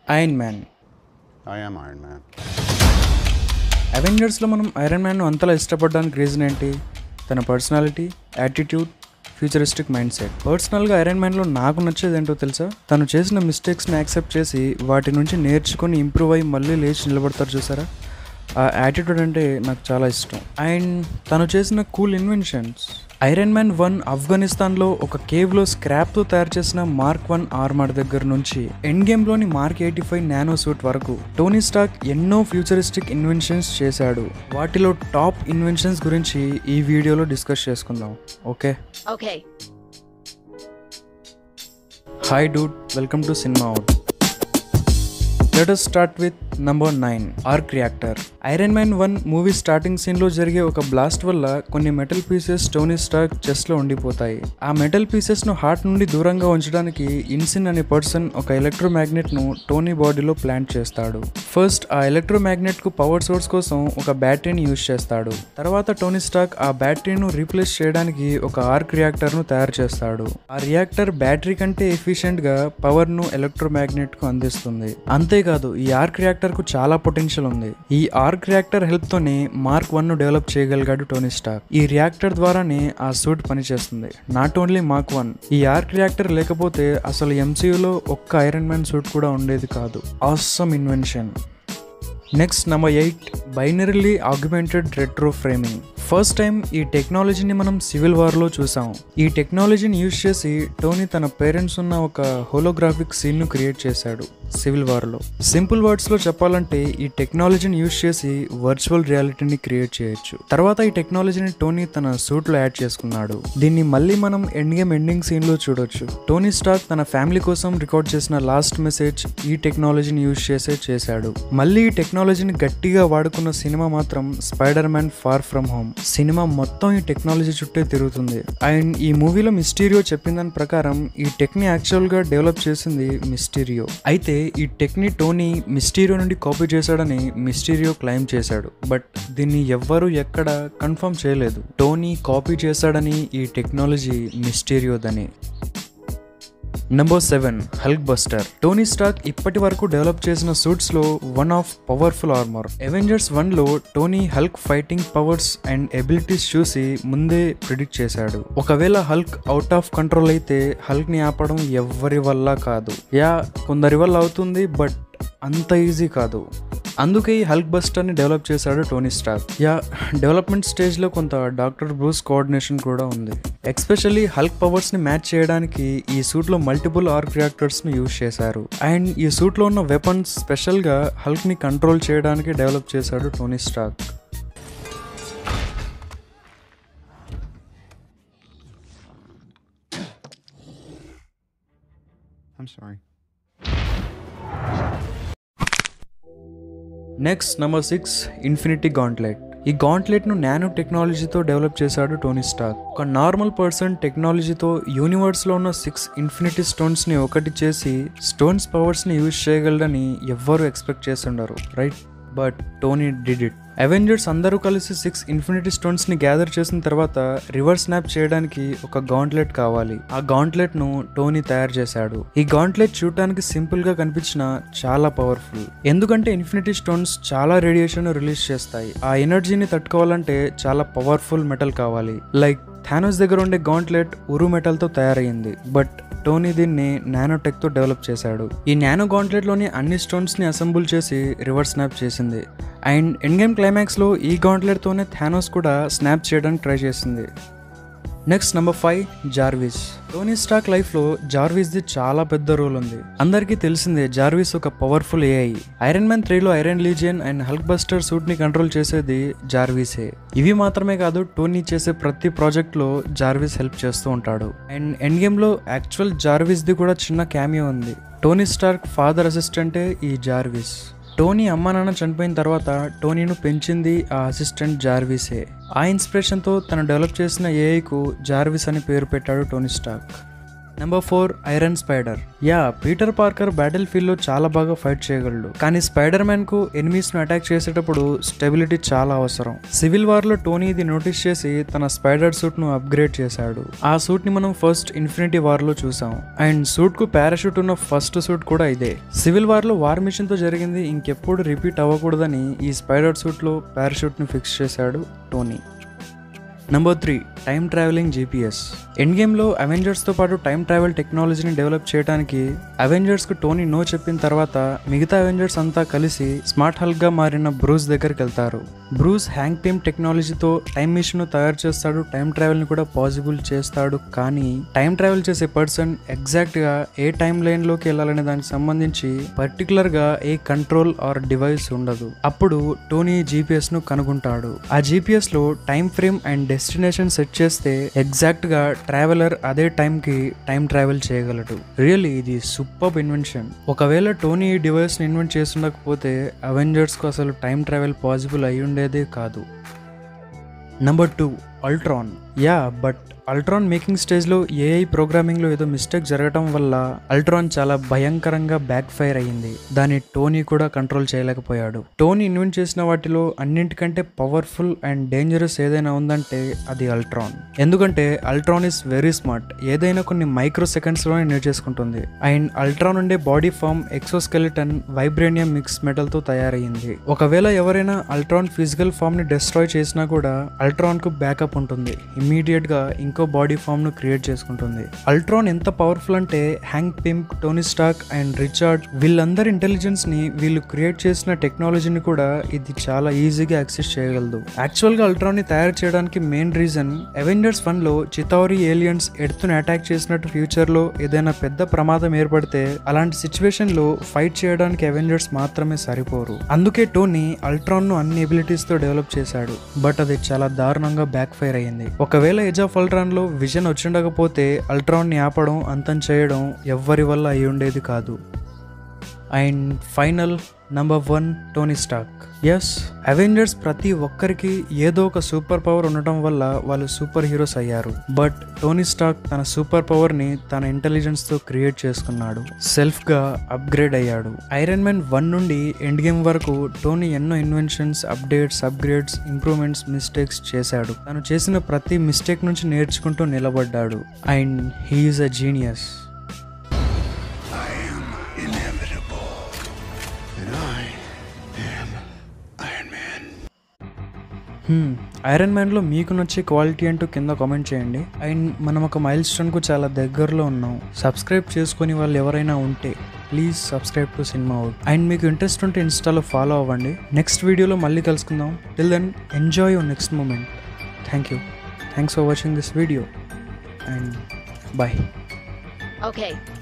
Iron Man I am Iron Man. అవెంజర్స్లో మనం Iron మ్యాన్ను అంతలా ఇష్టపడడానికి రీజన్ ఏంటి తన personality attitude futuristic mind set పర్సనల్గా ఐరన్ మ్యాన్లో నాకు నచ్చేది ఏంటో తెలుసా తను చేసిన మిస్టేక్స్ని యాక్సెప్ట్ చేసి వాటి నుంచి నేర్చుకొని ఇంప్రూవ్ అయ్యి మళ్ళీ లేచి నిలబడతారు చూసారా ఆ యాటిట్యూడ్ అంటే నాకు చాలా ఇష్టం అండ్ తను చేసిన cool inventions Iron Man one ఆఫ్ఘనిస్తాన్లో ఒక కేవ్లో స్క్రాప్తో తయారు చేసిన మార్క్ వన్ ఆర్మర్ దగ్గర నుంచి ఎండ్ గేమ్లోని Mark eighty five nano suit వరకు టోనీ స్టాక్ ఎన్నో ఫ్యూచరిస్టిక్ ఇన్వెన్షన్స్ చేశాడు వాటిలో టాప్ ఇన్వెన్షన్స్ గురించి ఈ వీడియోలో డిస్కస్ చేసుకుందాం okay Okay. Hi dude welcome to Cinema Out let us start with number nine arc reactor Iron Man one movie starting సీన్లో జరిగే ఒక బ్లాస్ట్ వల్ల కొన్ని మెటల్ పీసెస్ టోనీ స్టాక్ చెస్ట్లో ఉండిపోతాయి ఆ మెటల్ పీసెస్ను హార్ట్ నుండి దూరంగా ఉంచడానికి ఇన్సిన్ అనే పర్సన్ ఒక ఎలక్ట్రో ను టోనీ బాడీలో ప్లాంట్ చేస్తాడు ఫస్ట్ ఆ ఎలక్ట్రో కు పవర్ సోర్స్ కోసం ఒక బ్యాటరీని యూజ్ చేస్తాడు తర్వాత టోనీ స్టాక్ ఆ బ్యాటరీను రీప్లేస్ చేయడానికి ఒక ఆర్క్ రియాక్టర్ను తయారు చేస్తాడు ఆ రియాక్టర్ బ్యాటరీ కంటే ఎఫిషియెంట్ గా పవర్ ను ఎలక్ట్రో కు అందిస్తుంది అంతేకాదు ఈ ఆర్క్ రియాక్టర్ కు చాలా పొటెన్షియల్ ఉంది ఈ ఆర్క్ రియాక్టర్ హెల్ప్ తోనే మార్క్ వన్ ను డెవలప్ చేయగలిగాడు టోనీ స్టాక్ ఈ రియాక్టర్ ద్వారానే ఆ సూట్ పనిచేస్తుంది నాట్ ఓన్లీ మార్క్ వన్ ఈ ఆర్క్ రియాక్టర్ లేకపోతే అసలు ఎంసీయూలో ఒక్క ఐరన్ మ్యాన్ సూట్ కూడా ఉండేది కాదు awesome invention next number eight binarily augmented retro framing first time ఈ టెక్నాలజీని మనం సివిల్ వార్లో చూసాం ఈ టెక్నాలజీని యూజ్ చేసి టోనీ తన పేరెంట్స్ ఉన్న ఒక హోలోగ్రాఫిక్ సీన్ను క్రియేట్ చేశాడు సివిల్ వార్లో సింపుల్ వర్డ్స్లో చెప్పాలంటే ఈ టెక్నాలజీని యూజ్ చేసి వర్చువల్ రియాలిటీని క్రియేట్ చేయొచ్చు తర్వాత ఈ టెక్నాలజీని టోనీ తన సూట్లో యాడ్ చేసుకున్నాడు దీన్ని మళ్ళీ మనం ఎండ్ గేమ్ ఎండింగ్ సీన్లో చూడొచ్చు టోనీ స్టాక్ తన ఫ్యామిలీ కోసం రికార్డ్ చేసిన లాస్ట్ మెసేజ్ ఈ టెక్నాలజీని యూజ్ చేసే చేశాడు మళ్ళీ ఈ టెక్నాలజీని గట్టిగా వాడుకున్న సినిమా మాత్రం Spider Man Far From Home cinema మొత్తం ఈ టెక్నాలజీ చుట్టే తిరుగుతుంది అండ్ ఈ మూవీలో మిస్టీరియో చెప్పిన దాని ప్రకారం ఈ టెక్ ని యాక్చువల్ గా డెవలప్ చేసింది మిస్టీరియో అయితే ఈ టెక్ ని టోనీ మిస్టీరియో నుండి కాపీ చేశాడని మిస్టీరియో క్లైమ్ చేశాడు బట్ దీన్ని ఎవ్వరూ ఎక్కడ కన్ఫర్మ్ చేయలేదు టోనీ కాపీ చేశాడని ఈ టెక్నాలజీ మిస్టీరియోదని number seven Hulk Buster Tony Stark ఇప్పటి వరకు డెవలప్ చేసిన సూట్స్ లో one of powerful armour Avengers one లో Tony Hulk fighting powers and abilities చూసి ముందే ప్రిడిక్ట్ చేశాడు ఒకవేళ హల్క్ అవుట్ ఆఫ్ కంట్రోల్ అయితే హల్క్ ని ఆపడం ఎవ్వరి వల్ల కాదు యా కొందరి వల్ల అవుతుంది బట్ అంత ఈజీ కాదు అందుకే ఈ హల్క్ బస్టర్ని డెవలప్ చేశాడు టోనీ స్టాక్ యా డెవలప్మెంట్ స్టేజ్లో కొంత డాక్టర్ బ్రూస్ కోఆర్డినేషన్ కూడా ఉంది ఎక్స్పెషల్లీ హల్క్ పవర్స్ని మ్యాచ్ చేయడానికి ఈ సూట్లో మల్టిపుల్ ఆర్క్ రియాక్టర్స్ని యూజ్ చేశారు అండ్ ఈ సూట్లో ఉన్న వెపన్స్ స్పెషల్గా హల్క్ని కంట్రోల్ చేయడానికి డెవలప్ చేశాడు Tony Stark I'm sorry. Next number six Infinity Gauntlet ఈ గాంట్లెట్ ను నానో టెక్నాలజీతో డెవలప్ చేశాడు టోనీ స్టాక్ ఒక నార్మల్ పర్సన్ టెక్నాలజీతో యూనివర్స్ లో ఉన్న సిక్స్ ఇన్ఫినిటీ స్టోన్స్ ని ఒకటి చేసి స్టోన్స్ పవర్స్ ని యూజ్ చేయగలడని ఎవ్వరూ ఎక్స్పెక్ట్ చేస్తుండరు right but Tony did it Avengers అందరూ కలిసి సిక్స్ ఇన్ఫినిటీ స్టోన్స్ ని గ్యాదర్ చేసిన తర్వాత రివర్స్ స్నాప్ చేయడానికి ఒక గాంట్లెట్ కావాలి ఆ గాంట్లెట్ ను టోనీ తయారు చేశాడు ఈ గాంట్లెట్ చూడటానికి సింపుల్ గా కనిపించిన చాలా పవర్ఫుల్ ఎందుకంటే ఇన్ఫినిటీ స్టోన్స్ చాలా రేడియేషన్ రిలీజ్ చేస్తాయి ఆ ఎనర్జీని తట్టుకోవాలంటే చాలా పవర్ఫుల్ మెటల్ కావాలి లైక్ థానోస్ దగ్గర ఉండే గాంట్లెట్ ఉరు మెటల్తో తయారయ్యింది బట్ టోనీ దీన్ని నానోటెక్ తో డెవలప్ చేశాడు ఈ నానో గాంట్లెట్ లోని అన్ని స్టోన్స్ ని అసెంబుల్ చేసి రివర్స్ స్నాప్ చేసింది అండ్ ఎండ్ గేమ్ క్లైమాక్స్ లో ఈ గాంట్లెట్ తోనే థానోస్ కూడా స్నాప్ చేయడానికి ట్రై చేసింది next number five Jarvis Tony Stark life లో జార్విస్ ది చాలా పెద్ద రోల్ ఉంది అందరికీ తెలిసిందే జార్విస్ ఒక పవర్ఫుల్ ఏఐ ఐరన్ మ్యాన్ త్రీలో Iron Legion and Hulk Buster suit ని కంట్రోల్ చేసేది జార్విసే ఇవి మాత్రమే కాదు టోనీ చేసే ప్రతి ప్రాజెక్ట్ లో జార్విస్ హెల్ప్ చేస్తూ ఉంటాడు అండ్ ఎండ్ గేమ్ లో యాక్చువల్ జార్విస్ ది కూడా చిన్న క్యామియో ఉంది టోనీ స్టార్క్ ఫాదర్ అసిస్టెంటే ఈ జార్విస్ టోనీ అమ్మ నాన్న చనిపోయిన తర్వాత టోనీను పెంచింది ఆ అసిస్టెంట్ జార్విసే ఆ ఇన్స్పిరేషన్తో తను డెవలప్ చేసిన ఏఐకు జార్విస్ అని పేరు పెట్టాడు Tony Stark number four Iron Spider ya Peter Parker battlefield లో చాలా బాగా ఫైట్ చేయగలడు కానీ స్పైడర్ మ్యాన్ కు ఎనిమీస్ ను అటాక్ చేసేటప్పుడు స్టెబిలిటీ చాలా అవసరం సివిల్ వార్ లో టోనీ ఇది నోటీస్ చేసి తన స్పైడర్ సూట్ ను అప్గ్రేడ్ చేశాడు ఆ సూట్ ని మనం ఫస్ట్ ఇన్ఫినిటీ వార్ లో చూసాం అండ్ సూట్ కు పారాషూట్ ఉన్న ఫస్ట్ సూట్ కూడా ఇదే సివిల్ వార్ లో వార్ మిషన్ తో జరిగింది ఇంకెప్పుడు రిపీట్ అవ్వకూడదని ఈ స్పైడర్ సూట్ లో పారాషూట్ ని ఫిక్స్ చేశాడు Tony number three time travelling GPS end గేమ్లో అవెంజర్స్తో పాటు టైం ట్రావెల్ టెక్నాలజీని డెవలప్ చేయడానికి అవెంజర్స్కు టోనీ నో చెప్పిన తర్వాత మిగతా అవెంజర్స్ అంతా కలిసి స్మార్ట్ హల్క్గా మారిన బ్రూస్ దగ్గరికి వెళ్తారు బ్రూస్ హ్యాంగ్ పిమ్ టెక్నాలజీతో టైం మిషన్ తయారు చేస్తాడు టైం ట్రావెల్ని కూడా పాసిబుల్ చేస్తాడు కానీ టైం ట్రావెల్ చేసే పర్సన్ ఎగ్జాక్ట్గా ఏ టైం లైన్లోకి వెళ్ళాలనే దానికి సంబంధించి పర్టికులర్గా ఏ కంట్రోల్ ఆర్ డివైస్ ఉండదు అప్పుడు టోనీ జీపీఎస్ను కనుగొంటాడు ఆ జీపీఎస్లో time frame and destination set చేస్తే ఎగ్జాక్ట్గా ట్రావెలర్ అదే టైంకి టైం ట్రావెల్ చేయగలడు రియల్లీ ఇది సూపర్ ఇన్వెన్షన్ ఒకవేళ టోనీ ఈ డివైస్ని ఇన్వెంట్ చేస్తుండకపోతే అవెంజర్స్కు అసలు టైం ట్రావెల్ పాసిబుల్ అయి ఉండేదే కాదు number two Ultron ya but Ultron making స్టేజ్లో ఏఐ ప్రోగ్రామింగ్లో ఏదో మిస్టేక్ జరగడం వల్ల అల్ట్రాన్ చాలా భయంకరంగా బ్యాక్ ఫైర్ అయ్యింది దాన్ని టోనీ కూడా కంట్రోల్ చేయలేకపోయాడు టోనీ ఇన్వెంట్ చేసిన వాటిలో అన్నింటికంటే పవర్ఫుల్ అండ్ డేంజరస్ ఏదైనా ఉందంటే అది అల్ట్రాన్ ఎందుకంటే అల్ట్రాన్ ఇస్ వెరీ స్మార్ట్ ఏదైనా కొన్ని మైక్రో సెకండ్స్లోనే నేర్చేసుకుంటుంది అండ్ అల్ట్రాన్ ఉండే body form exoskeleton vibranium mix మెటల్తో తయారయ్యింది ఒకవేళ ఎవరైనా అల్ట్రాన్ ఫిజికల్ ఫామ్ ని డిస్ట్రాయ్ చేసినా కూడా అల్ట్రాన్ కు బ్యాకప్ ఉంటుంది ఇమ్మీడియట్ గా ఇంకో బాడీ ఫామ్ ను క్రియేట్ చేసుకుంటుంది అల్ట్రాన్ ఎంత పవర్ఫుల్ అంటే Hank Pym Tony Stark and Richard వీళ్ళందరి ఇంటెలిజెన్స్ ని వీళ్ళు క్రియేట్ చేసిన టెక్నాలజీని కూడా ఇది చాలా ఈజీగా యాక్సెస్ చేయగలదు యాక్చువల్ గా అల్ట్రాన్ ని తయారు చేయడానికి మెయిన్ రీజన్ అవెంజర్స్ వన్ లో చితౌరి ఏలియన్స్ ఎర్త్ ను అటాక్ చేసినట్టు ఫ్యూచర్ లో ఏదైనా పెద్ద ప్రమాదం ఏర్పడితే అలాంటి సిచ్యువేషన్ లో ఫైట్ చేయడానికి అవెంజర్స్ మాత్రమే సరిపోరు అందుకే టోనీ అల్ట్రాన్ ను అన్ని ఎబిలిటీస్ తో డెవలప్ చేశాడు బట్ అది చాలా దారుణంగా బ్యాక్ ఫైర్ అయ్యింది ఒకవేళ ఏజ్ ఆఫ్ అల్ట్రాన్ లో విజన్ వచ్చిండకపోతే అల్ట్రాన్ ని ఆపడం అంతం చేయడం ఎవ్వరి వల్ల అయి ఉండేది కాదు and final number one Tony Stark ఎస్ అవెంజర్స్ ప్రతి ఒక్కరికి ఏదో ఒక సూపర్ పవర్ ఉండటం వల్ల వాళ్ళు సూపర్ హీరోస్ అయ్యారు బట్ టోనీ స్టాక్ తన సూపర్ పవర్ ని తన ఇంటెలిజెన్స్ తో క్రియేట్ చేసుకున్నాడు సెల్ఫ్ గా అప్గ్రేడ్ అయ్యాడు ఐరన్ మ్యాన్ వన్ నుండి ఎండ్ గేమ్ వరకు టోనీ ఎన్నో inventions updates upgrades improvements mistakes చేశాడు తను చేసిన ప్రతి మిస్టేక్ నుంచి నేర్చుకుంటూ నిలబడ్డాడు and he's a genius Inevitable. And I am Iron Man. Iron మ్యాన్లో మీకు నచ్చే క్వాలిటీ అంటూ కింద కామెంట్ చేయండి అండ్ మనం ఒక మైల్ స్టోన్కు చాలా దగ్గరలో ఉన్నాం సబ్స్క్రైబ్ చేసుకుని వాళ్ళు ఎవరైనా ఉంటే please subscribe to Cinema Out and మీకు ఇంట్రెస్ట్ ఉంటే ఇన్స్టాలో ఫాలో అవ్వండి నెక్స్ట్ వీడియోలో మళ్ళీ కలుసుకుందాం till then enjoy your next moment thank you thanks for watching this video and bye Okay,